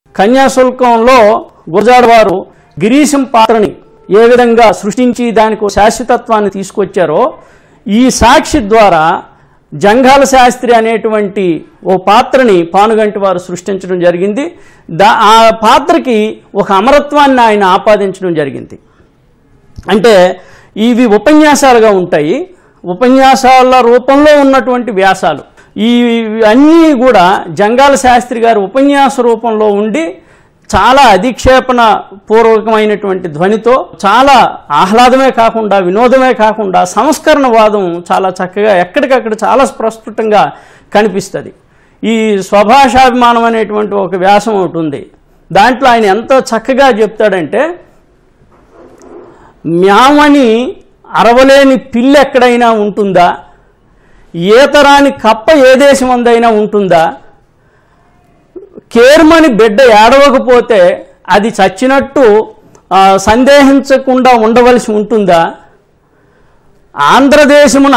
కన్యాశుల్కంలో గురజాడ వారు గిరీశం పాత్రని ఏ విధంగా సృష్టించి దానికి ఒక శాశ్వతత్వాన్ని తీసుకొచ్చారో ఈ సాక్షి ద్వారా జంఘాల శాస్త్రి అనేటువంటి ఓ పాత్రని పానుగంటి వారు సృష్టించడం జరిగింది దా ఆ పాత్రకి ఒక అమరత్వాన్ని ఆయన ఆపాదించడం జరిగింది అంటే ఇవి ఉపన్యాసాలుగా ఉంటాయి ఉపన్యాసాల రూపంలో ఉన్నటువంటి వ్యాసాలు ఈ అన్నీ కూడా జంగాల శాస్త్రి గారి ఉపన్యాస రూపంలో ఉండి చాలా అధిక్షేపణ పూర్వకమైనటువంటి ధ్వనితో చాలా ఆహ్లాదమే కాకుండా వినోదమే కాకుండా సంస్కరణవాదం చాలా చక్కగా ఎక్కడికక్కడ చాలా ప్రస్ఫుటంగా కనిపిస్తుంది ఈ స్వభాషాభిమానం అనేటువంటి ఒక వ్యాసం ఒకటి ఉంది దాంట్లో ఆయన ఎంత చక్కగా చెప్తాడంటే మ్యామని అరవలేని పిల్లి ఎక్కడైనా ఉంటుందా ఈతరాని కప్ప ఏ దేశం అందైనా ఉంటుందా కేర్మని బిడ్డ ఏడవకపోతే అది చచ్చినట్టు ఆ, సందేహించకుండా ఉండవలసి ఉంటుందా ఆంధ్రదేశమున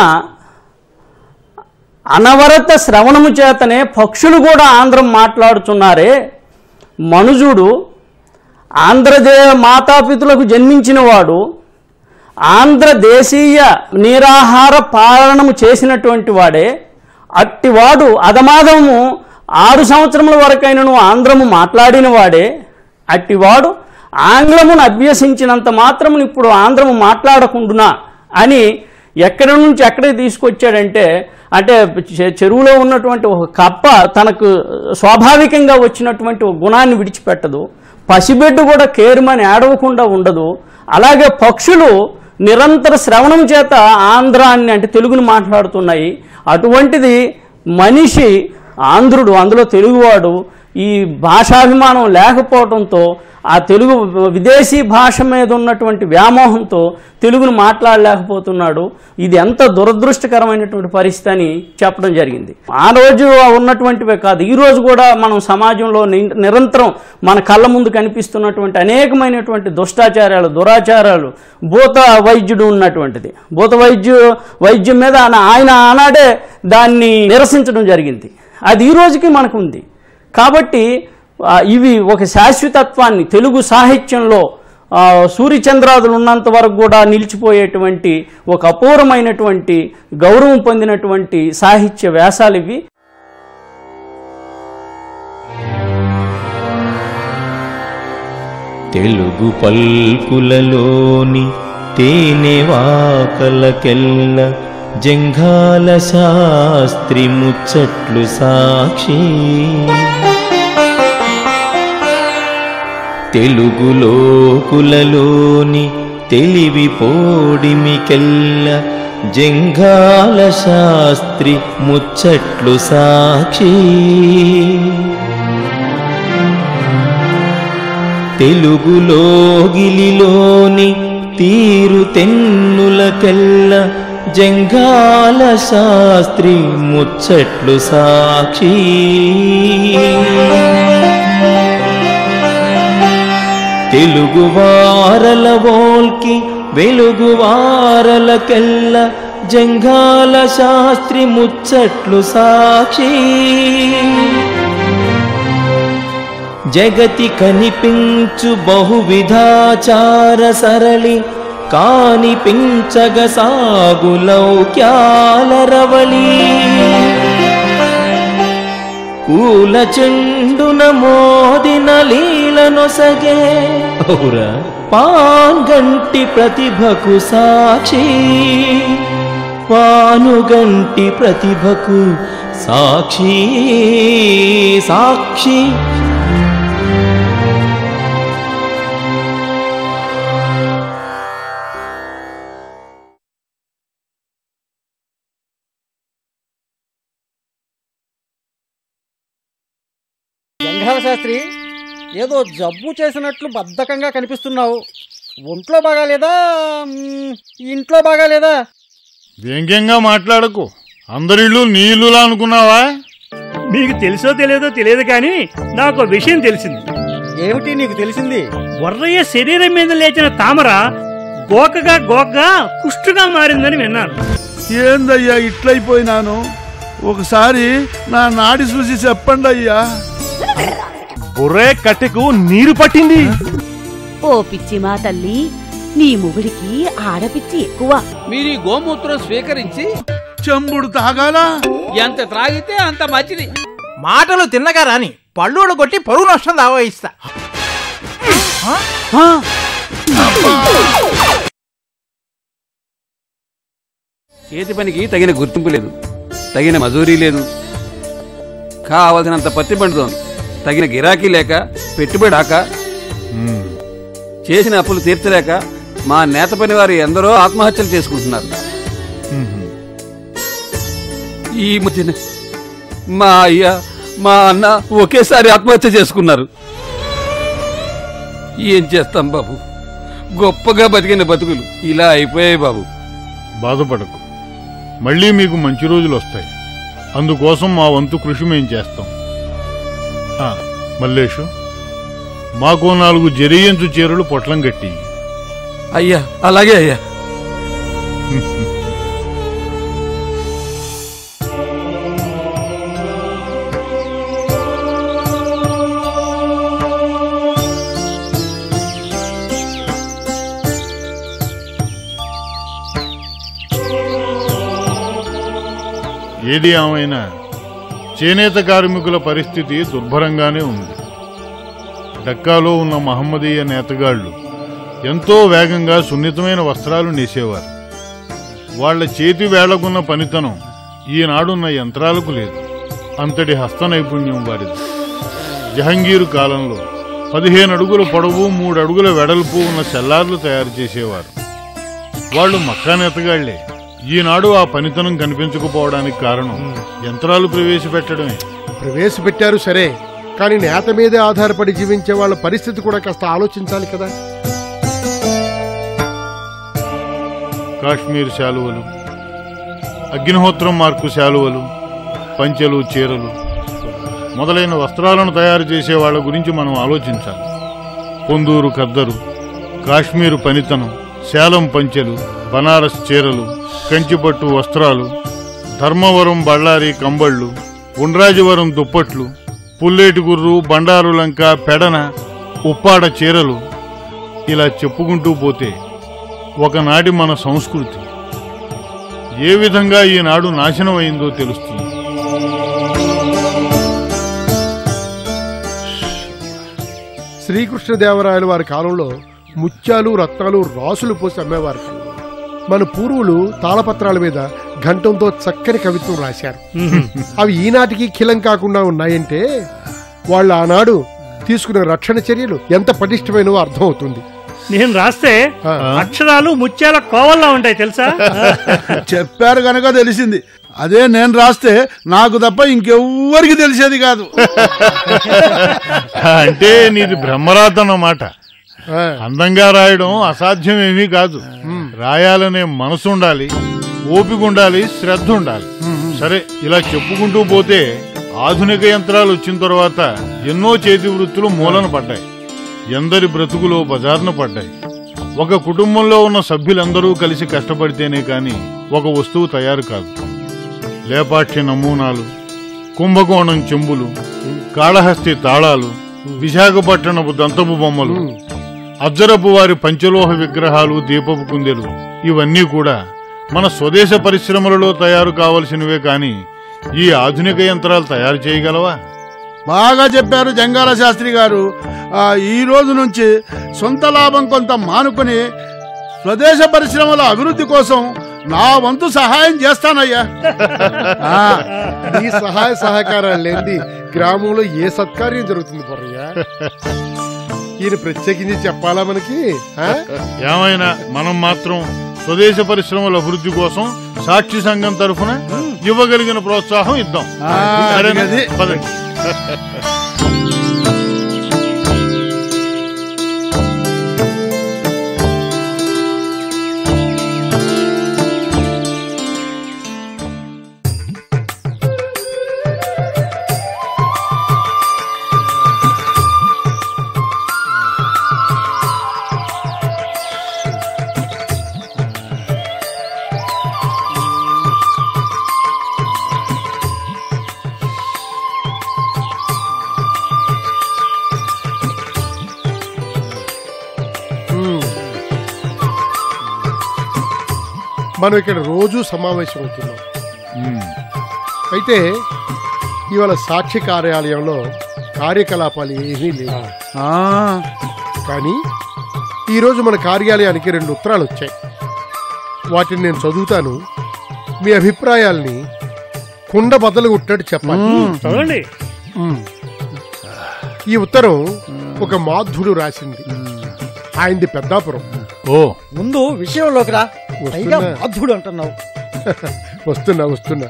అనవరత శ్రవణము చేతనే పక్షులు కూడా ఆంధ్రం మాట్లాడుచున్నారే మనుజుడు ఆంధ్రదే మాతాపితులకు జన్మించినవాడు ఆంధ్రదేశీయ నిరాహార పాలనము చేసినటువంటి వాడే అట్టివాడు అధమాధము ఆరు సంవత్సరముల వరకైనను ఆంధ్రము మాట్లాడిన వాడే అట్టివాడు ఆంగ్లమును అభ్యసించినంత మాత్రమును ఇప్పుడు ఆంధ్రము మాట్లాడకుండునా అని ఎక్కడి నుంచి ఎక్కడికి తీసుకొచ్చాడంటే అంటే చె- చెరువులో ఉన్నటువంటి ఒక కప్ప తనకు స్వాభావికంగా వచ్చినటువంటి ఒక గుణాన్ని విడిచిపెట్టదు పసిబిడ్డ కూడా కేరుమని ఏడవకుండా ఉండదు అలాగే పక్షులు నిరంతర శ్రవణం చేత ఆంధ్రాన్ని అంటే తెలుగును మాట్లాడుతున్నాయి అటువంటిది మనిషి ఆంధ్రుడు అందులో తెలుగువాడు ఈ భాషాభిమానం లేకపోవడంతో ఆ తెలుగు విదేశీ భాష మీద ఉన్నటువంటి వ్యామోహంతో తెలుగును మాట్లాడలేకపోతున్నాడు ఇది ఎంత దురదృష్టకరమైనటువంటి పరిస్థితి అని చెప్పడం జరిగింది ఆ రోజు ఉన్నటువంటివే కాదు ఈ రోజు కూడా మనం సమాజంలో ని- నిరంతరం మన కళ్ళ ముందు కనిపిస్తున్నటువంటి అనేకమైనటువంటి దుష్టాచారాలు దురాచారాలు భూత వైద్యుడు ఉన్నటువంటిది భూత వైద్యు వైద్యం మీద ఆయన- ఆయన ఆనాడే దాన్ని నిరసించడం జరిగింది అది ఈ రోజుకి మనకు ఉంది కాబట్టి ఆ, ఇవి ఒక శాశ్వతత్వాన్ని తెలుగు సాహిత్యంలో ఆ, సూర్యచంద్రాదులు ఉన్నంత వరకు కూడా నిలిచిపోయేటువంటి ఒక అపూర్వమైనటువంటి గౌరవం పొందినటువంటి సాహిత్య వ్యాసాలు ఇవి తెలుగు పల్కులలోని తేనెవాకలకెల్ల జంఘాల శాస్త్రి ముచ్చట్లు సాక్షి తెలుగులోకులలోని తెలివి పోడిమికెల్ల జంఘాల శాస్త్రి ముచ్చట్లు సాక్షి తెలుగులోగిలిలోని తీరు తెన్నులకెల్ల జంగాల శాస్త్రి ముచ్చట్లు సాక్షి తెలుగు వారల వోల్కి వెలుగు వారలకెల్ల జంగాల శాస్త్రి ముచ్చట్లు సాక్షి జగతి కనిపించు బహువిధాచార సరళి కానిపించగ సాగు లౌక్యాల రవళి కూల చెండున మోదిన లీలనొసగే ఔరా పాన్గంటి ప్రతిభకు సాక్షి పానుగంటి ప్రతిభకు సాక్షి సాక్షి జంఘాల శాస్త్రి ఏదో జబ్బు చేసినట్లు బద్ధకంగా కనిపిస్తున్నావు ఒంట్లో బాగాలేదా మ్, ఇంట్లో బాగాలేదా వ్యంగ్యంగా మాట్లాడకు అందరిళ్ళు నీళ్ళులా అనుకున్నావా మీకు తెలుసో తెలియదో తెలియదు కానీ నాకు ఒక విషయం తెలిసింది ఏమిటి నీకు తెలిసింది వర్రయ్య శరీరం మీద లేచిన తామర గోకగా గోకగా కుష్టుగా మారిందని విన్నాను ఏందయ్యా ఇట్లయిపోయినాను ఒకసారి నా నాడి చూసి చెప్పండి అయ్యా బుర్రే కట్టెకు నీరు పట్టింది ఓ పిచ్చి మా తల్లి నీ మొగుడికి ఆడపిచ్చి ఎక్కువ మీరు ఈ గోమూత్రం స్వీకరించి చెంబుడు తాగాలా ఎంత త్రాగితే అంత మంచిది మాటలు తిన్నగా రాని పళ్ళోడు కొట్టి పరువు నష్టం దావా ఇస్తా చేతి పనికి తగిన గుర్తింపు లేదు తగిన మజూరీ లేదు కావలసినంత పత్తి పండుతోంది తగిన గిరాకీ లేక పెట్టుబడి ఆక చేసిన అప్పులు తీర్చలేక మా నేత పని వారు ఎందరో ఆత్మహత్యలు చేసుకుంటున్నారు ఈ మధ్యన మా అయ్య మా అన్న ఒకేసారి ఆత్మహత్య చేసుకున్నారు ఏం చేస్తాం బాబు గొప్పగా బతికిన బతుకులు ఇలా అయిపోయాయి బాబు బాధపడకు మళ్ళీ మీకు మంచి రోజులు వస్తాయి అందుకోసం మా వంతు కృషి మేం చేస్తాం ఆ, మల్లేషు మాకు నాలుగు జరియెంచు చీరలు పొట్లం కట్టి అయ్యా అలాగే అయ్యా ఏది ఏమైనా చేనేత కార్మికుల పరిస్థితి దుర్భరంగానే ఉంది డక్కాలో ఉన్న మహమ్మదీయ నేతగాళ్లు ఎంతో వేగంగా సున్నితమైన వస్త్రాలు నేసేవారు వాళ్ళ చేతి వేళకున్న పనితనం ఈనాడున్న యంత్రాలకు లేదు అంతటి హస్త నైపుణ్యం వారిది జహంగీరు కాలంలో పదిహేను అడుగుల పొడవు మూడు అడుగుల వెడల్పు ఉన్న సెల్లార్లు తయారు చేసేవారు వాళ్ళు మక్కా నేతగాళ్లే ఈనాడు ఆ పనితనం కనిపించకపోవడానికి కారణం యంత్రాలు ప్రవేశపెట్టడమే ప్రవేశపెట్టారు సరే కానీ నేత మీదే ఆధారపడి జీవించే వాళ్ళ పరిస్థితి కూడా కాస్త ఆలోచించాలి కదా కాశ్మీర్ శాలువలు అగ్నిహోత్రం మార్కు శాలువలు పంచెలు చీరలు మొదలైన వస్త్రాలను తయారు చేసే వాళ్ళ గురించి మనం ఆలోచించాలి పొందూరు ఖద్దరు కాశ్మీరు పనితనం శాలం పంచెలు బనారస్ చీరలు కంచిపట్టు వస్త్రాలు ధర్మవరం బళ్ళారి కంబళ్ళు ఉండ్రాజవరం దుప్పట్లు పుల్లేటిగుర్రు బండారు లంక పెడన ఉప్పాడ చీరలు ఇలా చెప్పుకుంటూ పోతే ఒకనాటి మన సంస్కృతి ఏ విధంగా ఈనాడు నాశనం అయిందో తెలుస్తుంది శ్రీకృష్ణదేవరాయల వారి కాలంలో ముత్యాలు రత్నాలు రాసులు పోసి అమ్మేవారు మన పూర్వులు తాళపత్రాల మీద ఘంటంతో చక్కని కవిత్వం రాశారు అవి ఈనాటికి ఖిలం కాకుండా ఉన్నాయంటే వాళ్ళు ఆనాడు తీసుకున్న రక్షణ చర్యలు ఎంత పటిష్టమైనవో అర్థమవుతుంది నేను రాస్తే అక్షరాలు ముత్యాల కోవల్లా ఉంటాయి తెలుసా చెప్పారు గనక తెలిసింది అదే నేను రాస్తే నాకు తప్ప ఇంకెవ్వరికి తెలిసేది కాదు అంటే నీది బ్రహ్మరాత అన్నమాట అందంగా రాయడం అసాధ్యం ఏమీ కాదు రాయాలనే మనసు ఉండాలి ఓపిక ఉండాలి శ్రద్ధ ఉండాలి సరే ఇలా చెప్పుకుంటూ పోతే ఆధునిక యంత్రాలు వచ్చిన తర్వాత ఎన్నో చేతి వృత్తులు మూలన పడ్డాయి ఎందరి బ్రతుకులో బజార్న పడ్డాయి ఒక కుటుంబంలో ఉన్న సభ్యులందరూ కలిసి కష్టపడితేనే కాని ఒక వస్తువు తయారు కాదు లేపాక్షి నమూనాలు కుంభకోణం చెంబులు కాళహస్తి తాళాలు విశాఖపట్టణపు దంతపు బొమ్మలు అజ్జరపు వారి పంచలోహ విగ్రహాలు దీపపు కుందెలు ఇవన్నీ కూడా మన స్వదేశ పరిశ్రమలలో తయారు కావలసినవే కాని ఈ ఆధునిక యంత్రాలు తయారు చేయగలవా బాగా చెప్పారు జంగాల శాస్త్రి గారు ఆ, ఈ రోజు నుంచి సొంత లాభం కొంత మానుకొని స్వదేశ పరిశ్రమల అభివృద్ధి కోసం నా వంతు సహాయం చేస్తానయ్యా ఆ, నీ సహాయ సహకారాలు లేనిది గ్రామంలో ఏ సత్కార్యం జరుగుతుంది పొరయ్య ఈయన ప్రత్యేకించి చెప్పాలా మనకి ఆ? ఏమైనా మనం మాత్రం స్వదేశ పరిశ్రమల అభివృద్ధి కోసం సాక్షి సంఘం తరఫున ఇవ్వగలిగిన ప్రోత్సాహం ఇద్దాం ఆ, సరేనా? అది. పదండి. మనం ఇక్కడ రోజు సమావేశం అవుతున్నాం ఉమ్. అయితే ఇవాళ సాక్షి కార్యాలయంలో కార్యకలాపాలు ఏమీ లేవు ఆ, కానీ ఈరోజు మన కార్యాలయానికి రెండు ఉత్తరాలు వచ్చాయి వాటిని నేను చదువుతాను మీ అభిప్రాయాల్ని కుండ బద్దలు కొట్టినట్టు చెప్పాలి చదవండి ఉమ్. ఈ ఉత్తరం ఒక మాధుడు రాసింది ఆయనది పెద్దాపురం ఓ ముందు విషయంలోకి రా పైగా వస్తున్నా. బాధుడు అంటున్నావు వస్తున్నా వస్తున్నా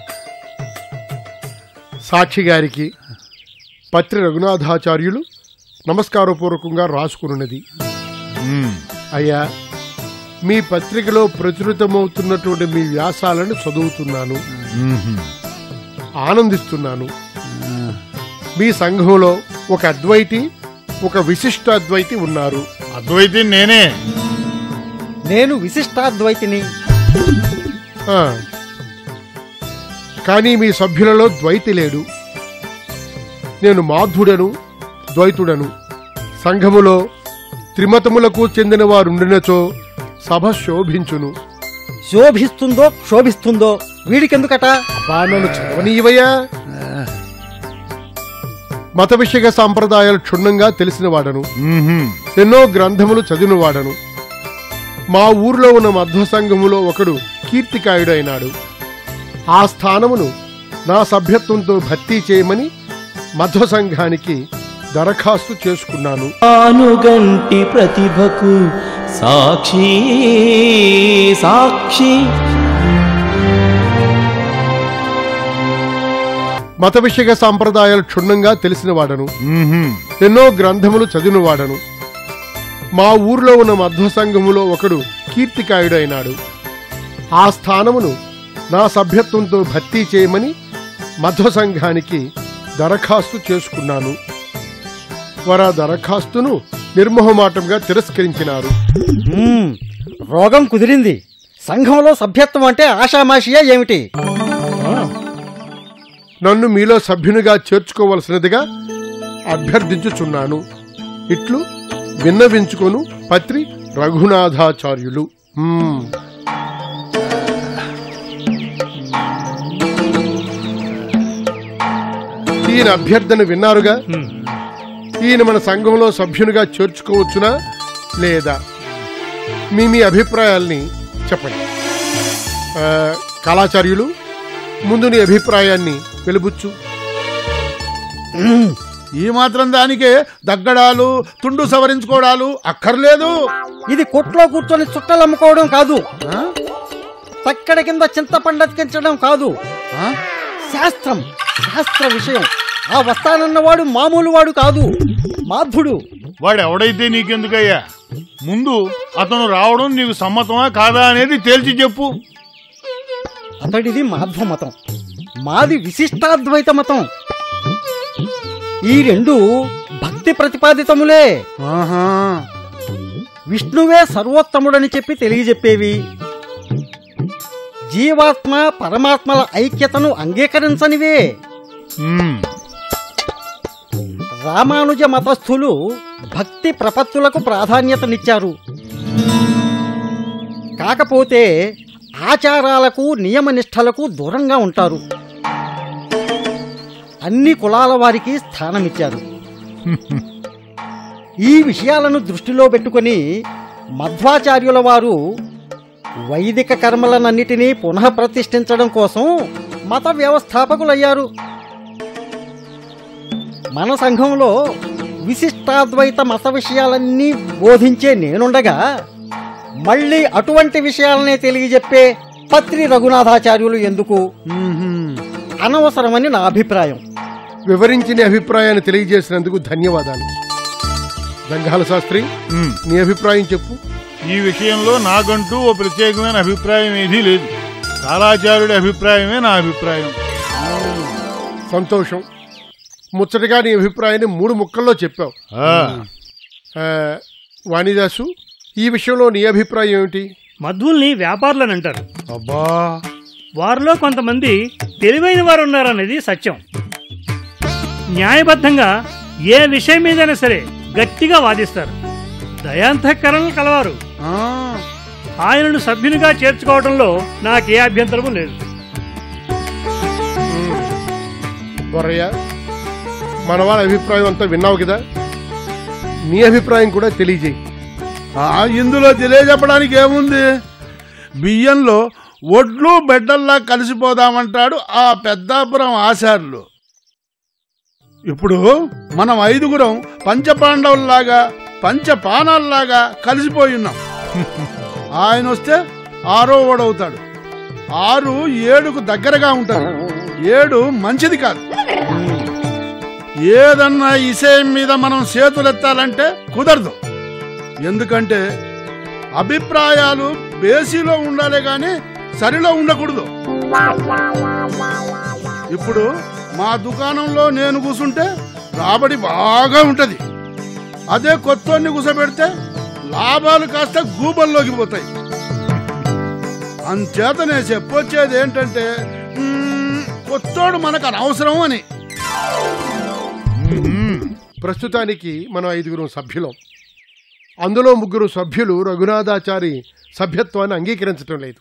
సాక్షి గారికి పత్రి రఘునాథాచార్యులు నమస్కారపూర్వకంగా రాసుకున్నది ఉమ్. అయ్యా మీ పత్రికలో ప్రచురితమవుతున్నటువంటి మీ వ్యాసాలను చదువుతున్నాను ఉమ్హు. ఆనందిస్తున్నాను మీ సంఘంలో ఒక అద్వైతి ఒక విశిష్ట అద్వైతి ఉన్నారు అద్వైతి నేనే నేను విశిష్టాద్వైతిని ఆ. కానీ మీ సభ్యులలో ద్వైతి లేడు నేను మాధుడను ద్వైతుడను సంఘములో త్రిమతములకు చెందిన వారుండినచో సభ శోభించును శోభిస్తుందో క్షోభిస్తుందో వీడికెందుకట అబ్బా నన్ను చదవనీయవయ్యా మత విషయ సాంప్రదాయాలు క్షుణ్ణంగా తెలిసిన వాడను ఉమ్హు. ఎన్నో గ్రంథములు చదివిన వాడను మా ఊర్లో ఉన్న మధ్వ సంఘములో ఒకడు కీర్తికాయుడైనాడు ఆ స్థానమును నా సభ్యత్వంతో భర్తీ చేయమని మధ్వ సంఘానికి దరఖాస్తు చేసుకున్నాను ఆనుగంటి ప్రతిభకు సాక్షి సాక్షి మత విషయ సాంప్రదాయాలు క్షుణ్ణంగా తెలిసిన వాడను ఉమ్హు. ఎన్నో గ్రంథములు చదివిన వాడను మా ఊర్లో ఉన్న మధ్వ సంఘములో ఒకడు కీర్తికాయుడైనాడు ఆ స్థానమును నా సభ్యత్వంతో భర్తీ చేయమని మధ్వ సంఘానికి దరఖాస్తు చేసుకున్నాను వారు ఆ దరఖాస్తును నిర్మోహమాటంగా తిరస్కరించినారు మ్మ్, రోగం కుదిరింది సంఘంలో సభ్యత్వం అంటే ఆషామాషియా ఏమిటి నన్ను మీలో సభ్యునిగా చేర్చుకోవలసినదిగా అభ్యర్థించుచున్నాను ఇట్లు విన్నవించుకొను పత్రి రఘునాథాచార్యులు మ్మ్. ఈయన అభ్యర్థన విన్నారుగా ఈయన మన సంఘంలో సభ్యునిగా చేర్చుకోవచ్చునా లేదా మీ మీ అభిప్రాయాల్ని చెప్పండి ఆ, కళాచార్యులు ముందు నీ అభిప్రాయాన్ని వెలుబుచ్చు ఈ మాత్రం దానికే దగ్గడాలు తుండు సవరించుకోవడాలు అక్కర్లేదు ఇది కొట్లో కూర్చొని చుట్టలు అమ్ముకోవడం కాదు తక్కడ కింద చింతపండతికించడం కాదు శాస్త్రం శాస్త్ర విషయం ఆ వస్తానన్నవాడు మామూలు వాడు కాదు మాధుడు వాడు ఎవడైతే నీకెందుకయ్యా ముందు అతను రావడం నీకు సమ్మతమా కాదా అనేది తేల్చి చెప్పు అతడిది మాధ్వ మతం మాది విశిష్టాద్వైత మతం ఈ రెండు భక్తి ప్రతిపాదితములే విష్ణువే సర్వోత్తముడని చెప్పి తెలియజెప్పేవి జీవాత్మ పరమాత్మల ఐక్యతను అంగీకరించనివే ఉమ్. రామానుజ మతస్థులు భక్తి ప్రపత్తులకు ప్రాధాన్యతనిచ్చారు కాకపోతే ఆచారాలకు నియమనిష్టలకు దూరంగా ఉంటారు అన్ని కులాల వారికి స్థానమిచ్చారు ఈ విషయాలను దృష్టిలో పెట్టుకొని మధ్వాచార్యుల వారు వైదిక కర్మలనన్నిటినీ పునః ప్రతిష్ఠించడం కోసం మత వ్యవస్థాపకులయ్యారు మన సంఘంలో విశిష్టాద్వైత మత విషయాలన్నీ బోధించే నేనుండగా మళ్ళీ అటువంటి విషయాలనే తెలియజెప్పే పత్రి రఘునాథాచార్యులు ఎందుకు అనవసరమని నా అభిప్రాయం వివరించిన అభిప్రాయాన్ని తెలియజేసినందుకు ధన్యవాదాలు జంఘాల శాస్త్రి ఉమ్. నీ అభిప్రాయం చెప్పు ఈ విషయంలో నాకంటూ ఓ ప్రత్యేకమైన అభిప్రాయం ఏదీ లేదు కాలాచార్యుడి అభిప్రాయమే నా అభిప్రాయం సంతోషం ముచ్చటగా నీ అభిప్రాయాన్ని మూడు ముక్కల్లో చెప్పావు ఆ, ఆ, వాణిదాసు ఈ విషయంలో నీ అభిప్రాయం ఏమిటి మధుల్ని వ్యాపారులని అంటారు అబ్బా వారిలో కొంతమంది తెలివైన వారు ఉన్నారనేది సత్యం న్యాయబద్ధంగా ఏ విషయం మీదైనా సరే గట్టిగా వాదిస్తారు దయాంతఃకరణలు కలవారు ఆయనను సభ్యునిగా చేర్చుకోవడంలో నాకే అభ్యంతరము లేదు బొర్రయ్య మన వాళ్ళ అభిప్రాయం అంతా విన్నావు కదా నీ అభిప్రాయం కూడా తెలియజేయి ఆ, ఇందులో తెలియజెప్పడానికి ఏముంది బియ్యంలో ఒడ్లు బెడ్డల్లా కలిసిపోదామంటాడు ఆ పెద్దాపురం ఆచార్యులు ఇప్పుడు మనం ఐదుగురం పంచపాండవుల్లాగా పంచపానాల్లాగా కలిసిపోయి ఉన్నాం ఆయన వస్తే ఆరో ఓడవుతాడు ఆరు ఏడుకు దగ్గరగా ఉంటాడు ఏడు మంచిది కాదు ఏదన్నా ఇసేం మీద మనం చేతులెత్తాలంటే కుదరదు ఎందుకంటే అభిప్రాయాలు బేసీలో ఉండాలి గాని సరిలో ఉండకూడదు ఇప్పుడు మా దుకాణంలో నేను కూసుంటే రాబడి బాగా ఉంటది అదే కొత్తోన్ని కూసబెడితే లాభాలు కాస్త గూబల్లోకి పోతాయి అంచేత నేను చెప్పొచ్చేది ఏంటంటే మ్మ్, కొత్తోడు మనకు అనవసరం అని ప్రస్తుతానికి మనం ఐదుగురు సభ్యులం అందులో ముగ్గురు సభ్యులు రఘునాథాచారి సభ్యత్వాన్ని అంగీకరించటం లేదు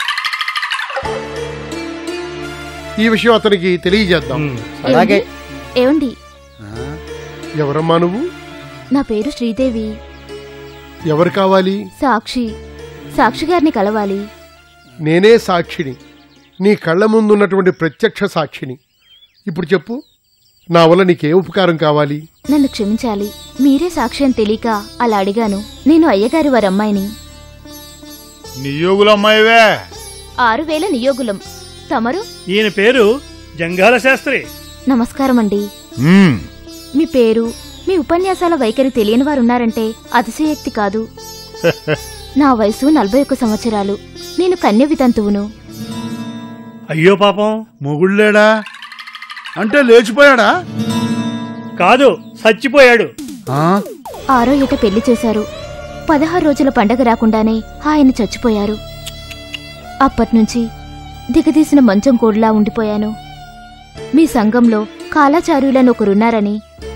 ఈ విషయం అతనికి తెలియజేద్దాం అలాగే ఏమండి ఎవరమ్మా నువ్వు నా పేరు శ్రీదేవి ఎవరు కావాలి సాక్షి సాక్షి గారిని కలవాలి నేనే సాక్షిని నీ కళ్ళ ముందున్నటువంటి ప్రత్యక్ష సాక్షిని ఇప్పుడు చెప్పు నా వల్ల నీకే ఉపకారం కావాలి నన్ను క్షమించాలి మీరే సాక్షి అని తెలియక అలా అడిగాను నేను అయ్యగారి వారి అమ్మాయిని నియోగులమ్మాయివే ఆరు వేల నియోగులం తమరు ఈయన పేరు జంగాల శాస్త్రి నమస్కారం అండి మ్మ్. మీ పేరు మీ ఉపన్యాసాల వైఖరి తెలియని వారు ఉన్నారంటే అతిశయోక్తి కాదు నా వయసు నలభై ఒక్క సంవత్సరాలు నేను కన్య వితంతువును అయ్యో పాపం మొగుళ్ళేడా అంటే లేచిపోయాడా కాదు చచ్చిపోయాడు ఆరో ఏట పెళ్లి చేశారు పదహారు రోజుల పండగ రాకుండానే ఆయన చచ్చిపోయారు అప్పట్నుంచి దిగదీసిన మంచం కోడ్లా ఉండిపోయాను మీ సంఘంలో కాలాచార్యులని ఒకరున్నారని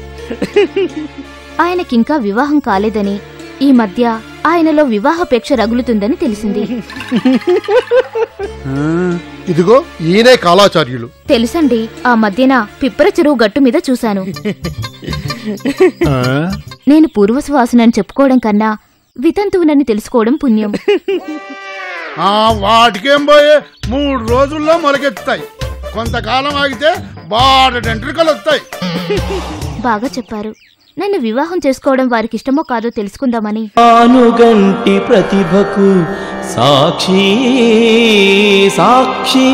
ఆయనకింకా వివాహం కాలేదని ఈ మధ్య ఆయనలో వివాహపేక్ష రగులుతుందని తెలిసింది ఇదిగో ఈయనే కాలాచార్యులు తెలుసండి ఆ మధ్యన పిప్పర చెరువు గట్టు మీద చూశాను నేను పూర్వసువాసునని చెప్పుకోవడం కన్నా వితంతువునని తెలుసుకోవడం పుణ్యం ఆ వాటికేం పోయే మూడు రోజుల్లో మొలకెత్తుతాయి కొంతకాలం ఆగితే బాడ ఎంట్రుకలు వస్తాయి బాగా చెప్పారు నన్ను వివాహం చేసుకోవడం వారికి ఇష్టమో కాదో తెలుసుకుందామని ఆనుగంటి ప్రతిభకు సాక్షి సాక్షి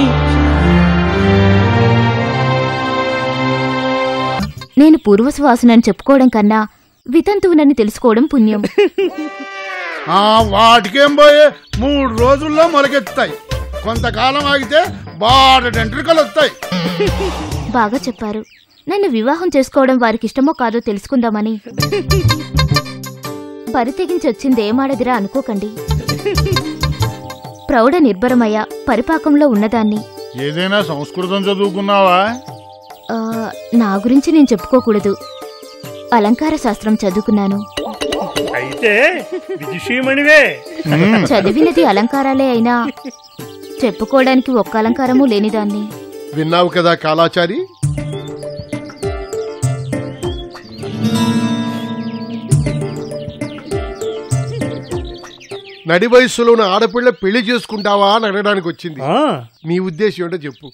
నేను పూర్వసువాసునని చెప్పుకోవడం కన్నా వితంతువునని తెలుసుకోవడం పుణ్యం ఆ వాటికేం పోయే మూడు రోజుల్లో మొలకెత్తుతాయి కొంతకాలం ఆగితే బాడ ఎంట్రుకలు వస్తాయి బాగా చెప్పారు నన్ను వివాహం చేసుకోవడం వారికి ఇష్టమో కాదో తెలుసుకుందామని బరి తెగించి వచ్చింది ఏమాడదిరా అనుకోకండి ప్రౌఢ నిర్భరమయ్య పరిపాకంలో ఉన్నదాన్ని ఏదైనా సంస్కృతం చదువుకున్నావా ఆ, నా గురించి నేను చెప్పుకోకూడదు అలంకార శాస్త్రం చదువుకున్నాను అయితే విదుషీమణివే చదివినది అలంకారాలే అయినా చెప్పుకోవడానికి ఒక్క అలంకారము లేనిదాన్ని విన్నావు కదా కాలాచారి నడి వయస్సులో ఉన్న ఆడపిల్ల పెళ్లి చేసుకుంటావా అని అడగడానికి వచ్చింది నీ ఉద్దేశం ఏంటో చెప్పు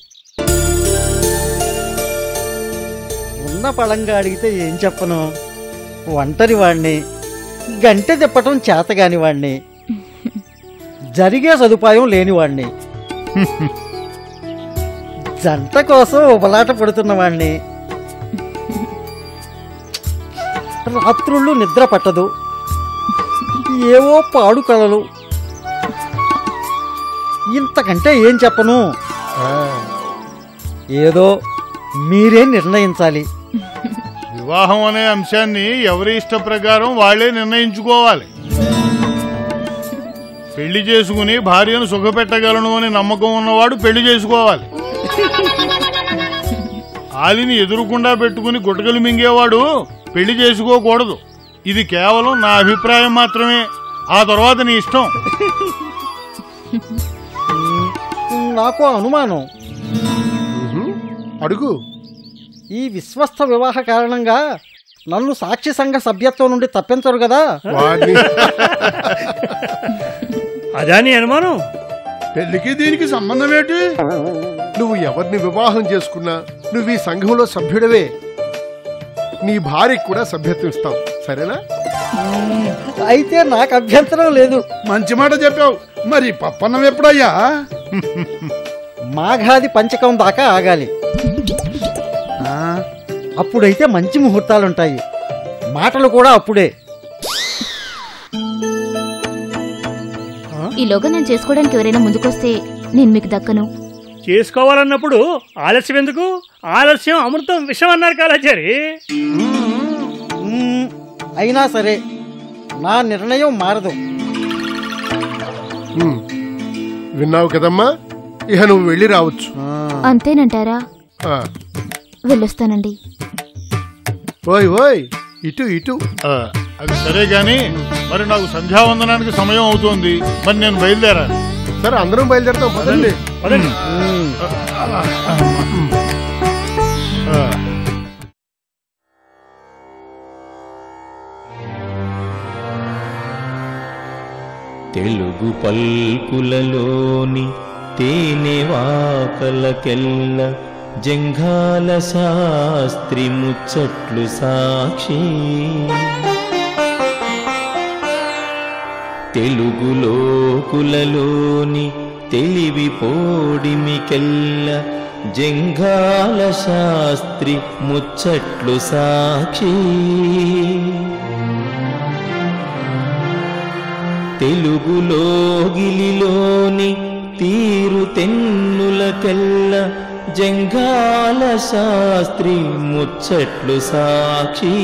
ఉన్న పళంగా అడిగితే ఏం చెప్పను ఒంటరి వాణ్ణి గంట తిప్పటం చేతగాని వాణ్ణి జరిగే సదుపాయం లేనివాణ్ణి జంట కోసం ఉబలాట పడుతున్న వాణ్ణి రాత్రుళ్ళు నిద్ర పట్టదు ఏవో పాడు కలలు ఇంతకంటే ఏం చెప్పను ఏదో మీరే నిర్ణయించాలి వివాహం అనే అంశాన్ని ఎవరి ఇష్ట ప్రకారం వాళ్లే నిర్ణయించుకోవాలి పెళ్లి చేసుకుని భార్యను సుఖపెట్టగలను అని నమ్మకం ఉన్నవాడు పెళ్లి చేసుకోవాలి ఆలిని ఎదురుకుండా పెట్టుకుని గుట్టకలు మింగేవాడు పెళ్లి చేసుకోకూడదు ఇది కేవలం నా అభిప్రాయం మాత్రమే ఆ తర్వాత నీ ఇష్టం నాకు అనుమానం అడుగు ఈ విశ్వస్త వివాహ కారణంగా నన్ను సాక్షి సంఘ సభ్యత్వం నుండి తప్పించరు కదా అదా నీ అనుమానం పెళ్లికి దీనికి సంబంధం ఏంటి నువ్వు ఎవరిని వివాహం చేసుకున్నా నువ్వు ఈ సంఘంలో సభ్యుడవే నీ భార్యకు కూడా సభ్యత్వం ఇస్తాం సరేనా అయితే నాకు అభ్యంతరం లేదు మంచి మాట చెప్పావు మరి పప్పన్నం ఎప్పుడయ్యా మాఘాది పంచకం దాకా ఆగాలి అప్పుడైతే మంచి ముహూర్తాలుంటాయి మాటలు కూడా అప్పుడే ఈలోగా నేను చేసుకోవడానికి ఎవరైనా ముందుకొస్తే నేను మీకు దక్కను చేసుకోవాలన్నప్పుడు ఆలస్యం ఎందుకు ఆలస్యం అమృతం విషం అన్నారు కాలాచారి మ్మ్, అయినా సరే నా నిర్ణయం మారదు హ్మ్. విన్నావు కదమ్మా ఇక నువ్వు వెళ్ళి రావచ్చు అంతేనంటారా ఆ. వెళ్ళొస్తానండి ఓయ్ ఓయ్ ఇటు ఇటు అది సరే గాని మరి నాకు సంధ్యావందనానికి సమయం అవుతోంది మరి నేను బయలుదేరాలి సరే అందరం బయలుదేరుతాం పదండి తెలుగు పల్కులలోని తేనెవాకలకెల్ల జంఘాల శాస్త్రి ముచ్చట్లు సాక్షి తెలుగులోకులలోని తెలివి పోడిమికెల్ల జంఘాల శాస్త్రి ముచ్చట్లు సాక్షి తెలుగులోగిలిలోని తీరు తెన్నులకెల్ల జంఘాల శాస్త్రి ముచ్చట్లు సాక్షి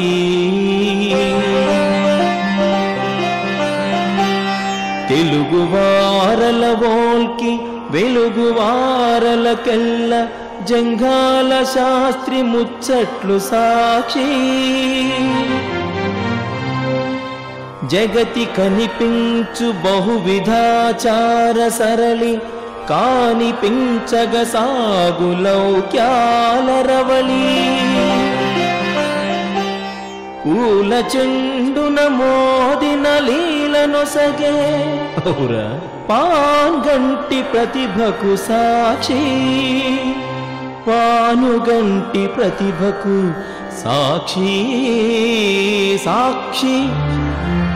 తెలుగు వారల వోల్కి వెలుగు వారలకెల్ల జంఘాల శాస్త్రి ముచ్చట్లు సాక్షి జగతి కనిపించు బహువిధాచార సరళి కానిపించగ సాగు లౌక్యాల రవళి పూల చెండున మోదిన లీలనొసగే ఔరా పాన్గంటి ప్రతిభకు సాక్షి పానుగంటి ప్రతిభకు సాక్షి సాక్షి